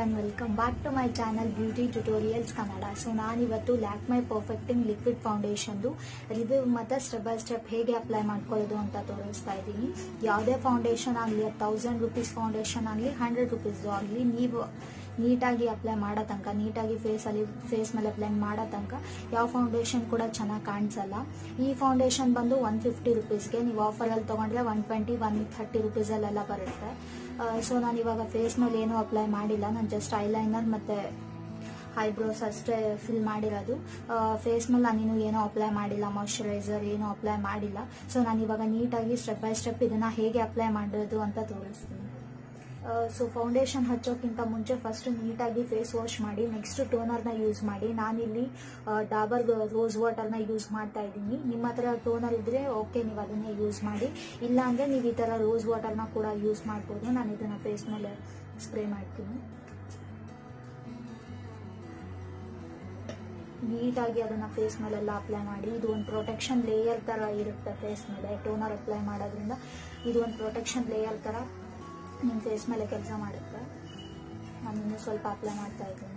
everyone welcome back to my channel beauty tutorials Kannada so ನಾನಿವತ್ತು Lakme perfecting liquid ಫೌಂಡೇಶನ್ದು review ಮತ್ತು step by step ಹೇಗೆ apply ಮಾಡ್ಕೊಳ್ಳೋದು ಅಂತ ತೋರಿಸ್ತಾ ಇದ್ದೀನಿ ಯಾವುದೇ ಫೌಂಡೇಶನ್ ಆಗಲಿ ತೌಸಂಡ್ ರುಪೀಸ್ ಫೌಂಡೇಶನ್ ಆಗಲಿ ಹಂಡ್ರೆಡ್ ರುಪೀಸ್ದು ಆಗಲಿ ನೀವು ನೀಟಾಗಿ ಅಪ್ಲೈ ಮಾಡೋ ತನಕ ನೀಟಾಗಿ ಫೇಸಲ್ಲಿ ಫೇಸ್ ಮೇಲೆ ಬ್ಲೆಂಡ್ ಮಾಡೋ ತನಕ ಯಾವ ಫೌಂಡೇಶನ್ ಕೂಡ ಚೆನ್ನಾಗಿ ಕಾಣಿಸಲ್ಲ ಈ ಫೌಂಡೇಶನ್ ಬಂದು ಒನ್ ಫಿಫ್ಟಿ ರುಪೀಸ್ಗೆ ನೀವು ಆಫರಲ್ಲಿ ತೊಗೊಂಡ್ರೆ ಒನ್ ಟ್ವೆಂಟಿ ಒನ್ ಥರ್ಟಿ ರುಪೀಸಲ್ಲೆಲ್ಲ ಬರುತ್ತೆ ಸೊ ನಾನು ಇವಾಗ ಫೇಸ್ ಮೇಲೆ ಏನೂ ಅಪ್ಲೈ ಮಾಡಿಲ್ಲ ನಾನು ಜಸ್ಟ್ ಐಲೈನರ್ ಮತ್ತು ಐಬ್ರೋಸ್ ಅಷ್ಟೇ ಫಿಲ್ ಮಾಡಿರೋದು ಫೇಸ್ ಮೇಲೆ ನಾನಿನ್ನು ಏನೂ ಅಪ್ಲೈ ಮಾಡಿಲ್ಲ ಮಾಯಶ್ಚರೈಸರ್ ಏನೂ ಅಪ್ಲೈ ಮಾಡಿಲ್ಲ ಸೊ ನಾನು ಇವಾಗ ನೀಟಾಗಿ ಸ್ಟೆಪ್ ಬೈ ಸ್ಟೆಪ್ ಇದನ್ನು ಹೇಗೆ ಅಪ್ಲೈ ಮಾಡೋದು ಅಂತ ತೋರಿಸ್ತೀನಿ ಸೊ ಫೌಂಡೇಶನ್ ಹಚ್ಚೋಕ್ಕಿಂತ ಮುಂಚೆ ಫಸ್ಟ್ ನೀಟಾಗಿ ಫೇಸ್ ವಾಶ್ ಮಾಡಿ ನೆಕ್ಸ್ಟ್ ಟೋನರ್ನ ಯೂಸ್ ಮಾಡಿ ನಾನಿಲ್ಲಿ ಡಾಬರ್ ರೋಸ್ ವಾಟರ್ನ ಯೂಸ್ ಮಾಡ್ತಾ ಇದ್ದೀನಿ ನಿಮ್ಮ ಹತ್ರ ಟೋನರ್ ಇದ್ರೆ ಓಕೆ ನೀವು ಅದನ್ನೇ ಯೂಸ್ ಮಾಡಿ ಇಲ್ಲ ಅಂದರೆ ನೀವು ಈ ಥರ ರೋಸ್ ವಾಟರ್ನ ಕೂಡ ಯೂಸ್ ಮಾಡ್ಬೋದು ನಾನು ಇದನ್ನು ಫೇಸ್ ಮೇಲೆ ಸ್ಪ್ರೇ ಮಾಡ್ತೀನಿ ನೀಟಾಗಿ ಅದನ್ನು ಫೇಸ್ ಮೇಲೆಲ್ಲ ಅಪ್ಲೈ ಮಾಡಿ ಇದು ಒಂದು ಪ್ರೊಟೆಕ್ಷನ್ ಲೇಯರ್ ಥರ ಇರುತ್ತೆ ಫೇಸ್ ಮೇಲೆ ಟೋನರ್ ಅಪ್ಲೈ ಮಾಡೋದ್ರಿಂದ ಇದು ಒಂದು ಪ್ರೊಟೆಕ್ಷನ್ ಲೇಯರ್ ಥರ ನಿಮ್ಮ ಫೇಸ್ ಮೇಲೆ ಕೆಲಸ ಮಾಡುತ್ತೆ ನಾನು ಇನ್ನೂ ಸ್ವಲ್ಪ ಅಪ್ಲೈ ಮಾಡ್ತಾ ಇದ್ದೀನಿ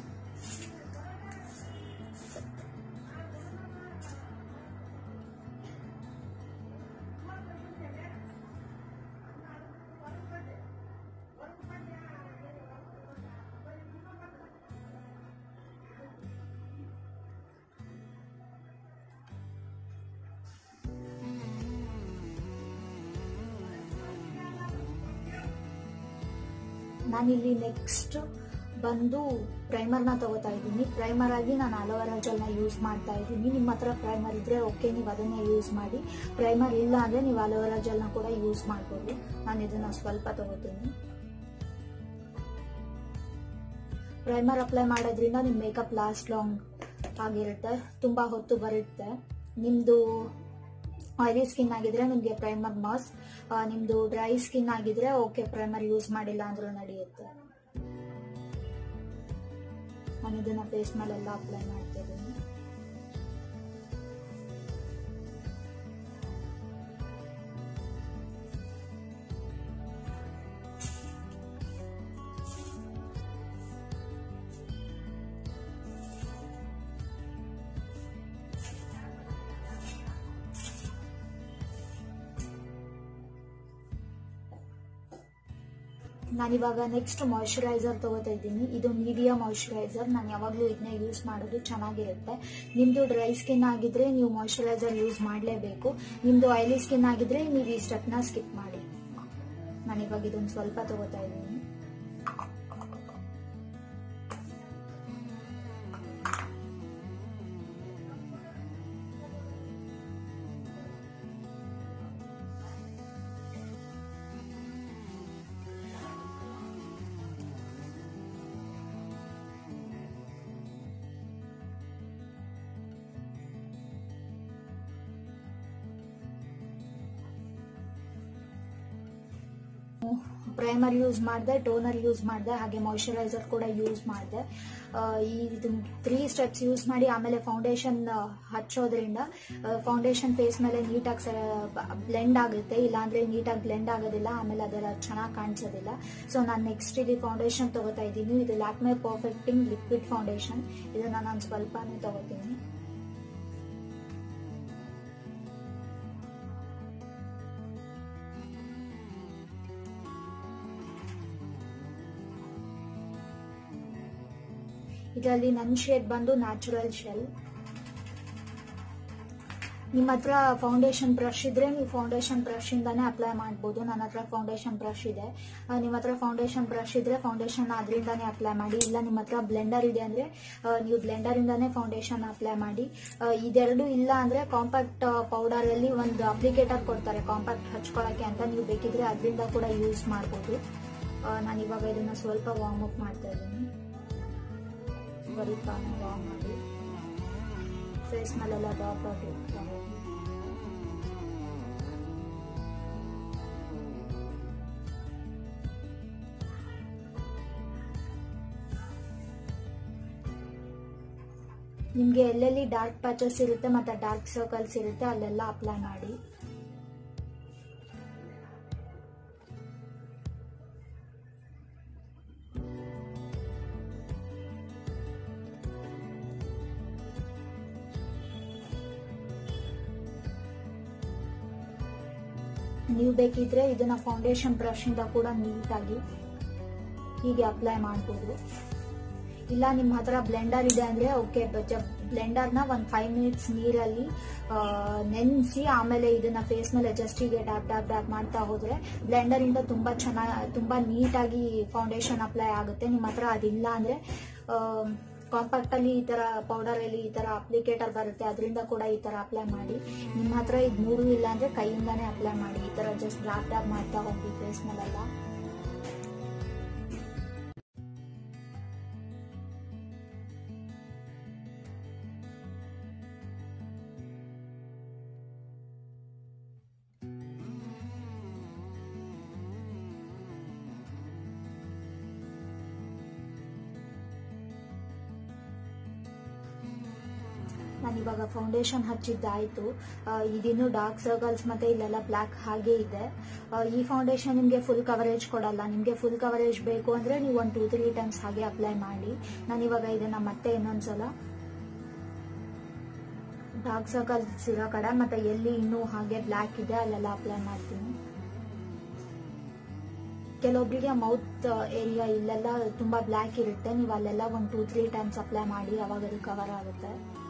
ನಾನಿಲ್ಲಿ ನೆಕ್ಸ್ಟ್ ಬಂದು ಪ್ರೈಮರ್ನ ತಗೋತಾ ಇದ್ದೀನಿ ಪ್ರೈಮರ್ ಆಗಿ ನಾನು ಅಲೋವೆರಾ ಜೆಲ್ನ ಯೂಸ್ ಮಾಡ್ತಾ ಇದ್ದೀನಿ ನಿಮ್ಮ ಹತ್ರ ಪ್ರೈಮರ್ ಇದ್ರೆ ಓಕೆ ನೀವು ಅದನ್ನೇ ಯೂಸ್ ಮಾಡಿ ಪ್ರೈಮರ್ ಇಲ್ಲ ಅಂದರೆ ನೀವು ಅಲೋವೆರಾ ಜೆಲ್ನ ಕೂಡ ಯೂಸ್ ಮಾಡ್ಬೋದು ನಾನು ಇದನ್ನ ಸ್ವಲ್ಪ ತಗೋತೀನಿ ಪ್ರೈಮರ್ ಅಪ್ಲೈ ಮಾಡೋದ್ರಿಂದ ನಿಮ್ಮ ಮೇಕಪ್ ಲಾಸ್ಟ್ ಲಾಂಗ್ ಆಗಿರುತ್ತೆ ತುಂಬ ಹೊತ್ತು ಬರುತ್ತೆ ನಿಮ್ಮದು ಆಯಿಲಿ ಸ್ಕಿನ್ ಆಗಿದ್ರೆ ನಿಮಗೆ ಪ್ರೈಮರ್ ಮಾಸ್ ನಿಮ್ಮದು ಡ್ರೈ ಸ್ಕಿನ್ ಆಗಿದ್ರೆ ಓಕೆ ಪ್ರೈಮರ್ ಯೂಸ್ ಮಾಡಿಲ್ಲ ಅಂದ್ರೂ ನಡೆಯುತ್ತೆ ನಾನು ಇದನ್ನ ಫೇಸ್ ಮೇಲೆಲ್ಲ ಅಪ್ಲೈ ಮಾಡ್ತಾ ಇದ್ದೀನಿ ನಾನಿವಾಗ ನೆಕ್ಸ್ಟ್ ಮಾಯಶ್ಚರೈಸರ್ ತಗೋತಾ ಇದ್ದೀನಿ ಇದು ಮೀಡಿಯಾ ಮಾಯಶ್ಚರೈಸರ್ ನಾನು ಯಾವಾಗಲೂ ಇದನ್ನ ಯೂಸ್ ಮಾಡೋದು ಚೆನ್ನಾಗಿರುತ್ತೆ ನಿಮ್ಮದು ಡ್ರೈ ಸ್ಕಿನ್ ಆಗಿದ್ರೆ ನೀವು ಮಾಯಶ್ಚರೈಸರ್ ಯೂಸ್ ಮಾಡಲೇಬೇಕು ನಿಮ್ಮದು ಆಯಿಲಿ ಸ್ಕಿನ್ ಆಗಿದ್ರೆ ನೀವು ಈ ಸ್ಟೆಪ್ನ ಸ್ಕಿಪ್ ಮಾಡಿ ನಾನಿವಾಗ ಇದೊಂದು ಸ್ವಲ್ಪ ತಗೋತಾ ಇದ್ದೀನಿ ಪ್ರೈಮರ್ ಯೂಸ್ ಮಾಡಿದೆ ಟೋನರ್ ಯೂಸ್ ಮಾಡಿದೆ ಹಾಗೆ ಮಾಯಶ್ಚರೈಸರ್ ಕೂಡ ಯೂಸ್ ಮಾಡಿದೆ ಇದು ತ್ರೀ ಸ್ಟೆಪ್ಸ್ ಯೂಸ್ ಮಾಡಿ ಆಮೇಲೆ ಫೌಂಡೇಶನ್ ಹಚ್ಚೋದ್ರಿಂದ ಫೌಂಡೇಶನ್ ಫೇಸ್ ಮೇಲೆ ನೀಟಾಗಿ ಬ್ಲೆಂಡ್ ಆಗುತ್ತೆ ಇಲ್ಲಾಂದ್ರೆ ನೀಟಾಗಿ ಬ್ಲೆಂಡ್ ಆಗೋದಿಲ್ಲ ಆಮೇಲೆ ಅದೆಲ್ಲ ಚೆನ್ನಾಗಿ ಕಾಣಿಸೋದಿಲ್ಲ ಸೊ ನಾನು ನೆಕ್ಸ್ಟ್ ಇದು ಫೌಂಡೇಶನ್ ತಗೋತಾ ಇದ್ದೀನಿ ಇದು ಲ್ಯಾಕ್ಮೆ ಪರ್ಫೆಕ್ಟಿಂಗ್ ಲಿಕ್ವಿಡ್ ಫೌಂಡೇಶನ್ ಇದನ್ನ ನಾನು ಸ್ವಲ್ಪನೇ ತಗೋತೀನಿ ಇದರಲ್ಲಿ ನನ್ನ ಶೇಡ್ ಬಂದು ನ್ಯಾಚುರಲ್ ಶೆಲ್ ನಿಮ್ಮ ಹತ್ರ ಫೌಂಡೇಶನ್ ಬ್ರಷ್ ಇದ್ರೆ ನೀವು ಫೌಂಡೇಶನ್ ಬ್ರಷ್ ಇಂದಾನೆ ಅಪ್ಲೈ ಮಾಡ್ಬೋದು ನನ್ನ ಹತ್ರ ಫೌಂಡೇಶನ್ ಬ್ರಷ್ ಇದೆ ನಿಮ್ಮ ಹತ್ರ ಫೌಂಡೇಶನ್ ಬ್ರಷ್ ಇದ್ರೆ ಫೌಂಡೇಶನ್ ಅದರಿಂದಾನೇ ಅಪ್ಲೈ ಮಾಡಿ ಇಲ್ಲ ನಿಮ್ಮ ಹತ್ರ ಬ್ಲೆಂಡರ್ ಇದೆ ಅಂದ್ರೆ ನೀವು ಬ್ಲೆಂಡರ್ ಇಂದಾನೆ ಫೌಂಡೇಶನ್ ಅಪ್ಲೈ ಮಾಡಿ ಇದೆರಡು ಇಲ್ಲ ಅಂದ್ರೆ ಕಾಂಪ್ಯಾಕ್ಟ್ ಪೌಡರ್ ಅಲ್ಲಿ ಒಂದು ಅಪ್ಲಿಕೇಟರ್ ಕೊಡ್ತಾರೆ ಕಾಂಪ್ಯಾಕ್ಟ್ ಹಚ್ಕೊಳಕ್ಕೆ ಅಂತ ನೀವು ಬೇಕಿದ್ರೆ ಅದರಿಂದ ಕೂಡ ಯೂಸ್ ಮಾಡ್ಬೋದು ನಾನು ಇವಾಗ ಇದನ್ನ ಸ್ವಲ್ಪ ವಾರ್ಮ್ ಅಪ್ ಮಾಡ್ತಾ ಇದ್ದೀನಿ ಬರೀ ಕಾನ ವಾರ್ಮ್ ಮಾಡಿ ಫೇಸ್ ಮೇಲೆಲ್ಲ ಡಾಟ್ ಆಗಿ ನಿಮಗೆ ಎಲ್ಲೆಲ್ಲಿ ಡಾರ್ಕ್ ಪ್ಯಾಚಸ್ ಇರುತ್ತೆ ಮತ್ತು ಡಾರ್ಕ್ ಸರ್ಕಲ್ಸ್ ಇರುತ್ತೆ ಅಲ್ಲೆಲ್ಲ ಅಪ್ಲೈ ಮಾಡಿ ನೀವು ಬೇಕಿದ್ರೆ ಇದನ್ನ ಫೌಂಡೇಶನ್ ಬ್ರಷ್ ಇಂದ ಕೂಡ ನೀಟಾಗಿ ಹೀಗೆ ಅಪ್ಲೈ ಮಾಡ್ಬೋದು ಇಲ್ಲ ನಿಮ್ಮ ಹತ್ರ ಬ್ಲೆಂಡರ್ ಇದೆ ಅಂದ್ರೆ ಓಕೆ ಬ್ಲೆಂಡರ್ ನ ಒಂದ್ ಫೈವ್ ಮಿನಿಟ್ಸ್ ನೀರಲ್ಲಿ ನೆನೆಸಿ ಆಮೇಲೆ ಇದನ್ನ ಫೇಸ್ ಮೇಲೆ ಜಸ್ಟ್ ಹೀಗೆ ಡ್ಯಾಪ್ ಡ್ಯಾಪ್ ಡ್ಯಾಪ್ ಮಾಡ್ತಾ ಹೋದ್ರೆ ಬ್ಲೆಂಡರ್ ಇಂದ ತುಂಬಾ ಚೆನ್ನಾಗಿ ತುಂಬಾ ನೀಟಾಗಿ ಫೌಂಡೇಶನ್ ಅಪ್ಲೈ ಆಗುತ್ತೆ ನಿಮ್ಮ ಹತ್ರ ಅದಿಲ್ಲ ಅಂದ್ರೆ ಕಾಂಪ್ಯಾಕ್ಟ್ ಅಲ್ಲಿ ಈ ತರ ಪೌಡರ್ ಅಲ್ಲಿ ಈ ತರ ಅಪ್ಲಿಕೇಟರ್ ಬರುತ್ತೆ ಅದರಿಂದ ಕೂಡ ಈ ತರ ಅಪ್ಲೈ ಮಾಡಿ ನಿಮ್ಮ ಹತ್ರ ಇದು ಮೂರು ಇಲ್ಲ ಅಂದ್ರೆ ಕೈಯಿಂದಾನೇ ಅಪ್ಲೈ ಮಾಡಿ ಈ ತರ ಜಸ್ಟ್ ಡ್ಯಾಪ್ ಡ್ಯಾಪ್ ಮಾಡ್ತಾ ಹೋಗಿ ಫೇಸ್ ಮೇಲೆಲ್ಲ ನಾನು ಇವಾಗ ಫೌಂಡೇಶನ್ ಹಚ್ಚಿದ್ದಾಯ್ತು ಆ, ಇದಿನ್ನು ಡಾರ್ಕ್ ಸರ್ಕಲ್ಸ್ ಮತ್ತೆ ಇಲ್ಲೆಲ್ಲ ಬ್ಲ್ಯಾಕ್ ಹಾಗೆ ಇದೆ ಆ, ಈ ಫೌಂಡೇಶನ್ ನಿಮಗೆ ಫುಲ್ ಕವರೇಜ್ ಕೊಡಲ್ಲ ನಿಮಗೆ ಫುಲ್ ಕವರೇಜ್ ಬೇಕು ಅಂದ್ರೆ ನೀವು ಒಂದು ಟೂ ತ್ರೀ ಟೈಮ್ಸ್ ಹಾಗೆ ಅಪ್ಲೈ ಮಾಡಿ ನಾನು ಇವಾಗ ಇದನ್ನ ಮತ್ತೆ ಇನ್ನೊಂದ್ಸಲ ಡಾರ್ಕ್ ಸರ್ಕಲ್ಸ್ ಇರೋ ಕಡೆ ಮತ್ತೆ ಎಲ್ಲಿ ಇನ್ನೂ ಹಾಗೆ ಬ್ಲ್ಯಾಕ್ ಇದೆ ಅಲ್ಲೆಲ್ಲ ಅಪ್ಲೈ ಮಾಡ್ತೀನಿ ಕೆಲವೊಬ್ಬರಿಗೆ ಮೌತ್ ಏರಿಯಾ ಇಲ್ಲೆಲ್ಲ ತುಂಬಾ ಬ್ಲ್ಯಾಕ್ ಇರುತ್ತೆ ನೀವು ಅಲ್ಲೆಲ್ಲ ಒಂದು ಟೂ ತ್ರೀ ಟೈಮ್ಸ್ ಅಪ್ಲೈ ಮಾಡಿ ಅವಾಗ ಅದು ಕವರ್ ಆಗುತ್ತೆ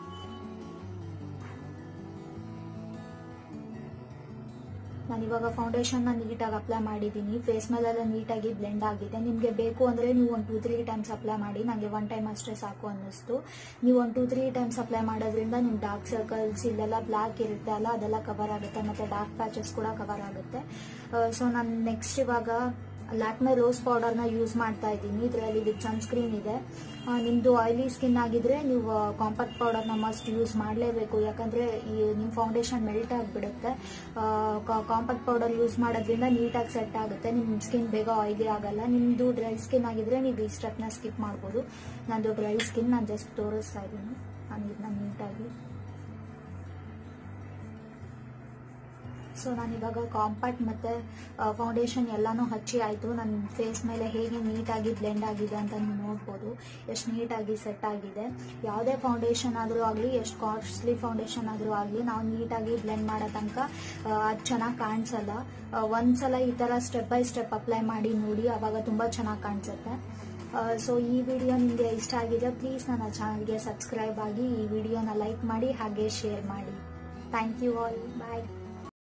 ನಾನು ಇವಾಗ ಫೌಂಡೇಶನ್ ನ ನೀಟಾಗಿ ಅಪ್ಲೈ ಮಾಡಿದ್ದೀನಿ ಫೇಸ್ ಮೇಲೆಲ್ಲ ನೀಟಾಗಿ ಬ್ಲೆಂಡ್ ಆಗಿದೆ ನಿಮಗೆ ಬೇಕು ಅಂದ್ರೆ ನೀವು ಒಂದು ಟೂ ತ್ರೀ ಟೈಮ್ಸ್ ಅಪ್ಲೈ ಮಾಡಿ ನನಗೆ ಒನ್ ಟೈಮ್ ಅಷ್ಟೇ ಸಾಕು ಅನ್ನಿಸ್ತು ನೀವು ಒಂದು ಟೂ ತ್ರೀ ಟೈಮ್ಸ್ ಅಪ್ಲೈ ಮಾಡೋದ್ರಿಂದ ನಿಮ್ ಡಾರ್ಕ್ ಸರ್ಕಲ್ಸ್ ಇಲ್ಲೆಲ್ಲ ಬ್ಲ್ಯಾಕ್ ಇರುತ್ತೆ ಅಲ್ಲ ಅದೆಲ್ಲ ಕವರ್ ಆಗುತ್ತೆ ಮತ್ತೆ ಡಾರ್ಕ್ ಪ್ಯಾಚಸ್ ಕೂಡ ಕವರ್ ಆಗುತ್ತೆ ಸೊ ನಾನು ನೆಕ್ಸ್ಟ್ ಇವಾಗ ಲ್ಯಾಕ್ಮೆ ರೋಸ್ ಪೌಡರ್ನ ಯೂಸ್ ಮಾಡ್ತಾ ಇದ್ದೀನಿ ಇದರಲ್ಲಿ ವಿತ್ ಸನ್ಸ್ಕ್ರೀನ್ ಇದೆ ಆ, ನಿಮ್ದು ಆಯಿಲಿ ಸ್ಕಿನ್ ಆಗಿದ್ರೆ ನೀವು ಕಾಂಪ್ಯಾಕ್ಟ್ ಪೌಡರ್ನ ಮಸ್ಟ್ ಯೂಸ್ ಮಾಡಲೇಬೇಕು ಯಾಕಂದ್ರೆ ಈ ನಿಮ್ಮ ಫೌಂಡೇಶನ್ ಮೆಲ್ಟ್ ಆಗಿಬಿಡುತ್ತೆ ಕಾಂಪ್ಯಾಕ್ಟ್ ಪೌಡರ್ ಯೂಸ್ ಮಾಡೋದ್ರಿಂದ ನೀಟಾಗಿ ಸೆಟ್ ಆಗುತ್ತೆ ನಿಮ್ಮ ಸ್ಕಿನ್ ಬೇಗ ಆಯಿಲಿ ಆಗಲ್ಲ ನಿಮ್ದು ಡ್ರೈ ಸ್ಕಿನ್ ಆಗಿದ್ರೆ ನೀವು ಈ ಸ್ಟೆಪ್ನ ಸ್ಕಿಪ್ ಮಾಡ್ಬೋದು ನಂದು ಡ್ರೈ ಸ್ಕಿನ್ ನಾನು ಜಸ್ಟ್ ತೋರಿಸ್ತಾ ಇದ್ದೀನಿ ನಾನು ಇದನ್ನ ನೀಟಾಗಿ ಸೊ ನಾನು ಇವಾಗ ಕಾಂಪ್ಯಾಕ್ಟ್ ಮತ್ತೆ ಫೌಂಡೇಶನ್ ಎಲ್ಲಾನು ಹಚ್ಚಿ ಆಯ್ತು ನನ್ನ ಫೇಸ್ ಮೇಲೆ ಹೇಗೆ ನೀಟಾಗಿ ಬ್ಲೆಂಡ್ ಆಗಿದೆ ಅಂತ ನೀವು ನೋಡ್ಬೋದು ಎಷ್ಟು ನೀಟಾಗಿ ಸೆಟ್ ಆಗಿದೆ ಯಾವುದೇ ಫೌಂಡೇಶನ್ ಆದರೂ ಆಗಲಿ ಎಷ್ಟು ಕಾಸ್ಟ್ಲಿ ಫೌಂಡೇಶನ್ ಆದರೂ ಆಗಲಿ ನಾವು ನೀಟಾಗಿ ಬ್ಲೆಂಡ್ ಮಾಡೋ ತನಕ ಅದು ಚೆನ್ನಾಗಿ ಕಾಣಿಸಲ್ಲ ಆ, ಒಂದ್ಸಲ ಈ ಥರ ಸ್ಟೆಪ್ ಬೈ ಸ್ಟೆಪ್ ಅಪ್ಲೈ ಮಾಡಿ ನೋಡಿ ಅವಾಗ ತುಂಬ ಚೆನ್ನಾಗಿ ಕಾಣಿಸುತ್ತೆ ಸೊ ಈ ವಿಡಿಯೋ ನಿಮಗೆ ಇಷ್ಟ ಆಗಿದೆ ಪ್ಲೀಸ್ ನನ್ನ ಚಾನಲ್ಗೆ ಸಬ್ಸ್ಕ್ರೈಬ್ ಆಗಿ ಈ ವಿಡಿಯೋನ ಲೈಕ್ ಮಾಡಿ ಹಾಗೆ ಶೇರ್ ಮಾಡಿ ಥ್ಯಾಂಕ್ ಯು ಆಲ್ ಬಾಯ್